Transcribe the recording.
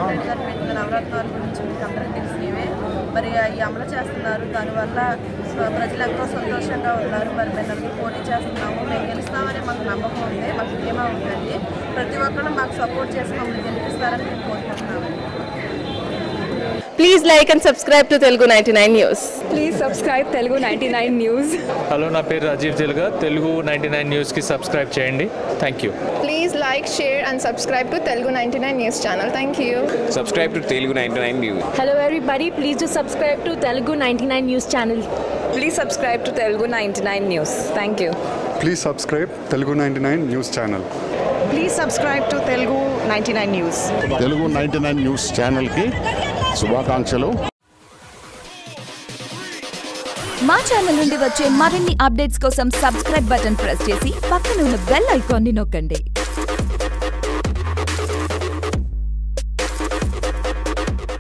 జగన్మోహన్ రెడ్డి గారు పెట్టిన నవరత్నాల గురించి మీకు అందరికీ తెలిసినవే మరి అవి అమలు చేస్తున్నారు దానివల్ల ఆ, ప్రజలు ఎంతో సంతోషంగా ఉన్నారు మరి మేము నలుగురు పోటీ చేస్తున్నాము మేము గెలుస్తామని మాకు నమ్మకం ఉంది మాకు ధీమా ఉందండి ప్రతి ఒక్కరు మాకు సపోర్ట్ చేసి మమ్మల్ని గెలిపిస్తారని మేము కోరుకుంటున్నాము please like and subscribe to Telugu ninety nine news please subscribe Telugu ninety nine news hello నా పేరు రాజీవ్ తెలుగా తెలుగు నైంటీ నైన్ న్యూస్కి సబ్స్క్రైబ్ చేయండి thank you please like share and subscribe to Telugu ninety nine news channel thank you subscribe to Telugu 99 News. Hello everybody, please do subscribe to Telugu 99 News channel. Please subscribe to Telugu ninety nine news thank you please subscribe Telugu ninety nine news channel please subscribe to Telugu ninety nine news Telugu ninety nine news ఛానల్కి శుభాకాంక్షలు మా channel నుండి వచ్చే మరిన్ని updates కోసం subscribe button press చేసి పక్కన ఉన్న బెల్ ఐకాన్ని నొక్కండి